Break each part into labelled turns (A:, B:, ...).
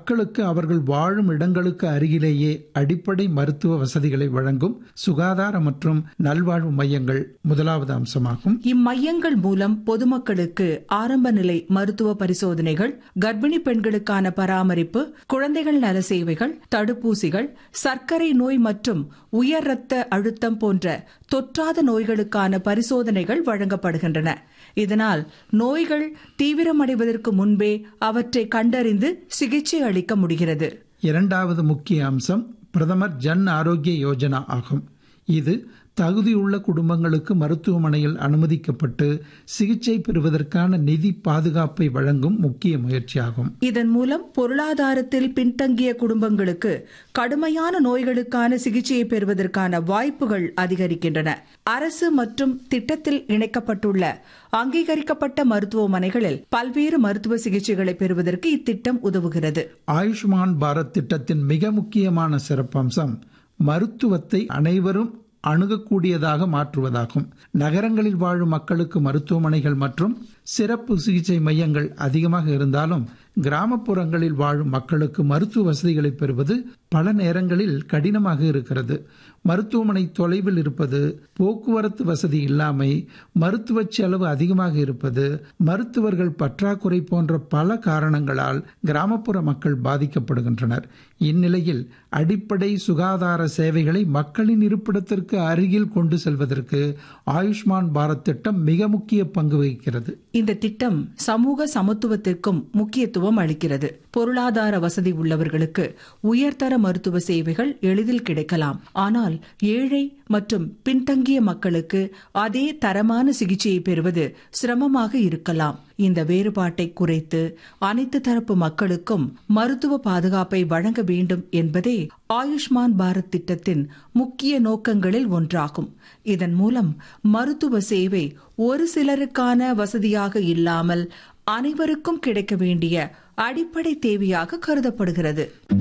A: மக்களுக்கு அவர்கள் வாழும் இடங்களுக்கு அருகிலேயே அடிப்படை மருத்துவ வசதிகளை வழங்கும் சுகாதார மற்றும் நல்வாழ்வு மையங்கள் முதலாவது அம்சமாகும்
B: இம்மையங்கள் மூலம் பொதுமக்களுக்கு ஆரம்ப நிலை மருத்துவ பரிசோதனைகள் கர்ப்பிணி பெண்களுக்கான பராமரிப்பு குழந்தைகள் நல சேவைகள் தடுப்பூசிகள் சர்க்கரை நோய் மற்றும் உயர் ரத்த அழுத்தம் போன்ற தொற்றாத நோய்களுக்கான பரிசோதனைகள் வழங்கப்படுகின்றன இதனால் நோய்கள் தீவிரமடைவதற்கு முன்பே அவற்றை கண்டறிந்து சிகிச்சை அளிக்க முடிகிறது
A: இரண்டாவது முக்கிய அம்சம் பிரதமர் ஜன் ஆரோக்கிய யோஜனா ஆகும் இது தகுதியுள்ள குடும்பங்களுக்கு மருத்துவமனையில் அனுமதிக்கப்பட்டு சிகிச்சை பெறுவதற்கான நிதி பாதுகாப்பை வழங்கும் முக்கிய முயற்சியாகும்
B: இதன் மூலம் பொருளாதாரத்தில் பின்தங்கிய குடும்பங்களுக்கு கடுமையான நோய்களுக்கான சிகிச்சையை பெறுவதற்கான வாய்ப்புகள் அதிகரிக்கின்றன அரசு மற்றும் திட்டத்தில் இணைக்கப்பட்டுள்ள அங்கீகரிக்கப்பட்ட மருத்துவமனைகளில் பல்வேறு மருத்துவ சிகிச்சைகளை பெறுவதற்கு இத்திட்டம் உதவுகிறது
A: ஆயுஷ்மான் பாரத் திட்டத்தின் மிக முக்கியமான சிறப்பம்சம் மருத்துவத்தை அனைவரும் அணுகக்கூடியதாக மாற்றுவதாகும் நகரங்களில் வாழும் மக்களுக்கு மருத்துவமனைகள் மற்றும் சிறப்பு சிகிச்சை மையங்கள் அதிகமாக இருந்தாலும் கிராமப்புறங்களில் வாழும் மக்களுக்கு மருத்துவ வசதிகளை பெறுவது பல நேரங்களில் கடினமாக இருக்கிறது மருத்துவமனை தொலைவில் இருப்பது போக்குவரத்து வசதி இல்லாமை மருத்துவ செலவு அதிகமாக இருப்பது மருத்துவர்கள் பற்றாக்குறை போன்ற பல காரணங்களால் கிராமப்புற மக்கள் பாதிக்கப்படுகின்றனர் இந்நிலையில் அடிப்படை சுகாதார சேவைகளை மக்களின் இருப்பிடத்திற்கு அருகில் கொண்டு செல்வதற்கு ஆயுஷ்மான் பாரத் திட்டம் மிக முக்கிய பங்கு வகிக்கிறது
B: இந்த திட்டம் சமூக சமத்துவத்திற்கும் முக்கியத்துவம் அளிக்கிறது பொருளாதார வசதி உள்ளவர்களுக்கு உயர்தர மருத்துவ சேவைகள் எளிதில் கிடைக்கலாம் ஆனால் ஏழை மற்றும் பின்தங்கிய மக்களுக்கு அதே தரமான சிகிச்சையை பெறுவது சிரமமாக இருக்கலாம் இந்த வேறுபாட்டை குறைத்து அனைத்து தரப்பு மக்களுக்கும் மருத்துவ பாதுகாப்பை வழங்க வேண்டும் என்பதே ஆயுஷ்மான் பாரத் திட்டத்தின் முக்கிய நோக்கங்களில் ஒன்றாகும் இதன் மூலம் மருத்துவ சேவை ஒரு சிலருக்கான வசதியாக இல்லாமல் அனைவருக்கும் கிடைக்க வேண்டிய அடிப்படை தேவையாக கருதப்படுகிறது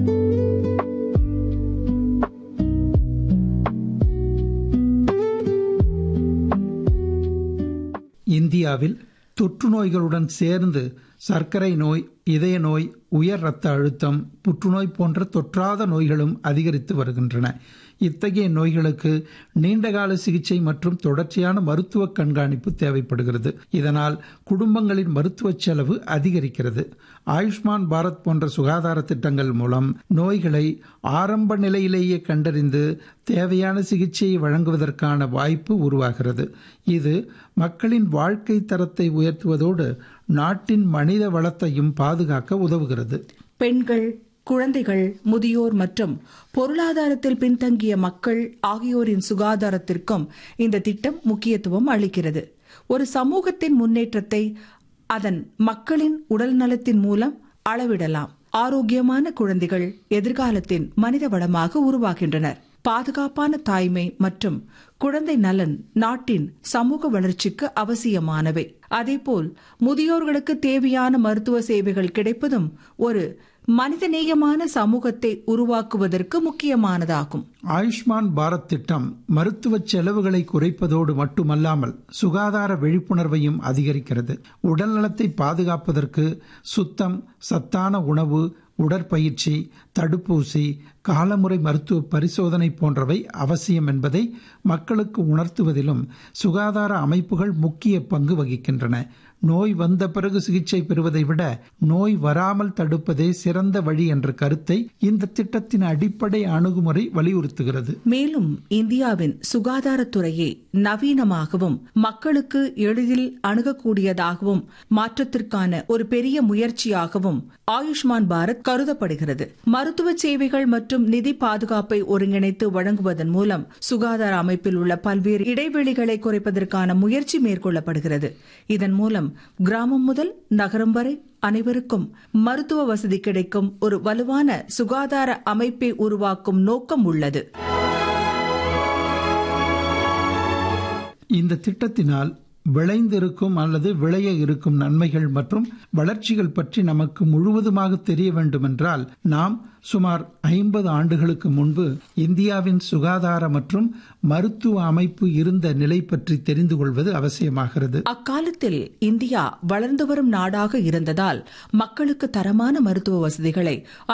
A: இந்தியாவில் தொற்று நோய்களுடன் சேர்ந்து சர்க்கரை நோய் இதய நோய் உயர் இரத்த அழுத்தம் புற்றுநோய் போன்ற தொற்றாத நோய்களும் அதிகரித்து வருகின்றன இத்தகைய நோய்களுக்கு நீண்டகால சிகிச்சை மற்றும் தொடர்ச்சியான மருத்துவ கண்காணிப்பு தேவைப்படுகிறது இதனால் குடும்பங்களின் மருத்துவ செலவு அதிகரிக்கிறது ஆயுஷ்மான் பாரத் போன்ற சுகாதார திட்டங்கள் மூலம் நோய்களை ஆரம்ப நிலையிலேயே கண்டறிந்து தேவையான சிகிச்சையை வழங்குவதற்கான வாய்ப்பு உருவாகிறது இது மக்களின் வாழ்க்கை தரத்தை உயர்த்துவதோடு நாட்டின் மனித வளத்தையும் பாதுகாக்க உதவுகிறது
B: பெண்கள் குழந்தைகள் முதியோர் மற்றும் பொருளாதாரத்தில் பின்தங்கிய மக்கள் ஆகியோரின் சுகாதாரத்திற்கும் இந்த திட்டம் முக்கியத்துவம் அளிக்கிறது ஒரு சமூகத்தின் முன்னேற்றத்தை அதன் மக்களின் உடல் நலத்தின் மூலம் அளவிடலாம் ஆரோக்கியமான குழந்தைகள் எதிர்காலத்தின் மனித வளமாக உருவாகின்றனர் பாதுகாப்பான தாய்மை மற்றும் குழந்தை நலன் நாட்டின் சமூக வளர்ச்சிக்கு அவசியமானவை அதேபோல் முதியோர்களுக்கு தேவையான மருத்துவ சேவைகள் கிடைப்பதும் ஒரு மனிதநேயமான சமூகத்தை உருவாக்குவதற்கு முக்கியமானதாகும்
A: ஆயுஷ்மான் பாரத் திட்டம் மருத்துவ செலவுகளை குறைப்பதோடு மட்டுமல்லாமல் சுகாதார விழிப்புணர்வையும் அதிகரிக்கிறது உடல்நலத்தை பாதுகாப்பதற்கு சுத்தம் சத்தான உணவு உடற்பயிற்சி தடுப்பூசி காலமுறை மருத்துவ பரிசோதனை போன்றவை அவசியம் என்பதை மக்களுக்கு உணர்த்துவதிலும் சுகாதார அமைப்புகள் முக்கிய பங்கு வகிக்கின்றன நோய் வந்த பிறகு சிகிச்சை பெறுவதை விட நோய் வராமல் தடுப்பதே சிறந்த வழி என்ற கருத்தை இந்த திட்டத்தின் அடிப்படை அணுகுமுறை வலியுறுத்துகிறது
B: மேலும் இந்தியாவின் சுகாதாரத்துறையை நவீனமாகவும் மக்களுக்கு எளிதில் அணுகக்கூடியதாகவும் மாற்றத்திற்கான ஒரு பெரிய முயற்சியாகவும் ஆயுஷ்மான் பாரத் கருதப்படுகிறது மருத்துவ சேவைகள் மற்றும் நிதி பாதுகாப்பை ஒருங்கிணைத்து வழங்குவதன் மூலம் சுகாதார அமைப்பில் உள்ள பல்வேறு இடைவெளிகளை குறைப்பதற்கான முயற்சி மேற்கொள்ளப்படுகிறது இதன் மூலம் கிராமம் முதல் நகரம் வரை அனைவருக்கும் மருத்துவ வசதி கிடைக்கும் ஒரு வலுவான சுகாதார அமைப்பை உருவாக்கும் நோக்கம் உள்ளது
A: இந்த திட்டத்தினால் விளைந்திருக்கும் அல்லது விளைய இருக்கும் நன்மைகள் மற்றும் வளர்ச்சிகள் பற்றி நமக்கு முழுவதுமாக தெரிய வேண்டுமென்றால் நாம் சுமார் ஐம்பது ஆண்டுகளுக்கு முன்பு இந்தியாவின் சுகாதார மற்றும் மருத்துவ அமைப்பு இருந்த நிலை பற்றி தெரிந்து கொள்வது அவசியமாகிறது
B: அக்காலத்தில் இந்தியா வளர்ந்து வரும் நாடாக இருந்ததால் மக்களுக்கு தரமான மருத்துவ வசதிகளை